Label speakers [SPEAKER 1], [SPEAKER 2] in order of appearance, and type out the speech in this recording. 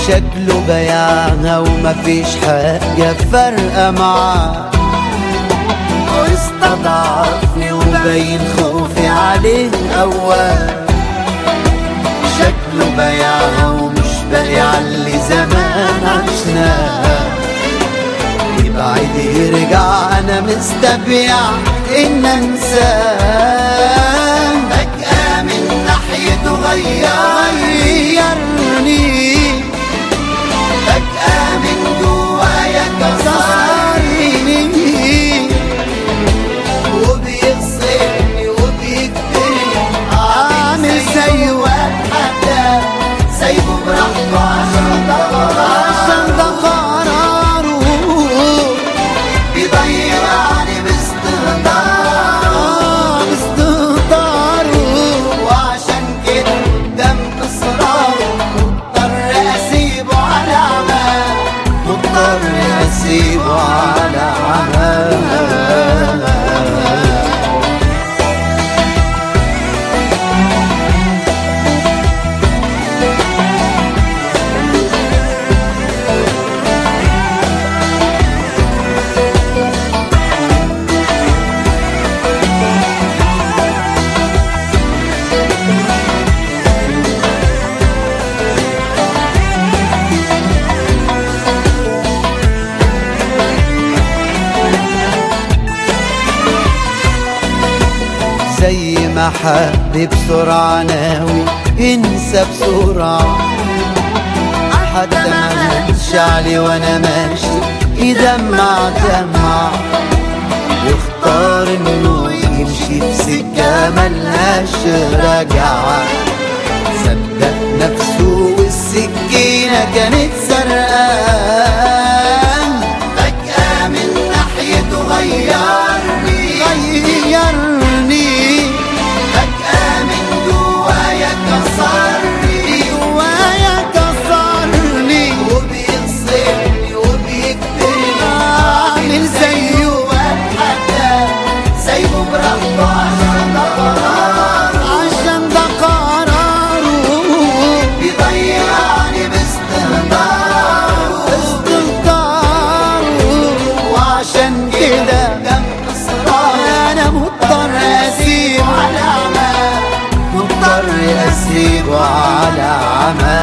[SPEAKER 1] شكله بياعها ومفيش حاجة فارقة معاه واستضعفني وبين خوفي عليه أول شكله بياعها ومش باقي علي زمان عشناه يبعد يرجع انا مستبيع ان انساه فجأة من ناحيته غيرني فجأة من جوايا كسرني وبيغسلني وبيكبرني عامل زي واحد حتى سايبه براحته عشان ده عشان ده قراره بيضيعني باستهتاره باستهتاره وعشان كده قدام اصراره مضطر اسيبه على عماه مضطر اسيبه على عماه زي ما حب بسرعة ناوي انسى بسرعة حتى ما هنش علي وانا ماشي يدمع دمع يختار انه يمشي في سكة ملهاش رجعة صدق نفسه والسكينة كانت سرقان فجأة من ناحيته غيرني غيرني فجأة من جوايا كسرني جوايا كسرني وبيغسلني وبيكبرني عامل زيه حتى سايبه براحته عشان ده قراره عشان ده قراره بيضيعني باستهتاره باستهتاره وعشان كده انا مضطر اسيبه على عماه مضطر اسيبه على عماه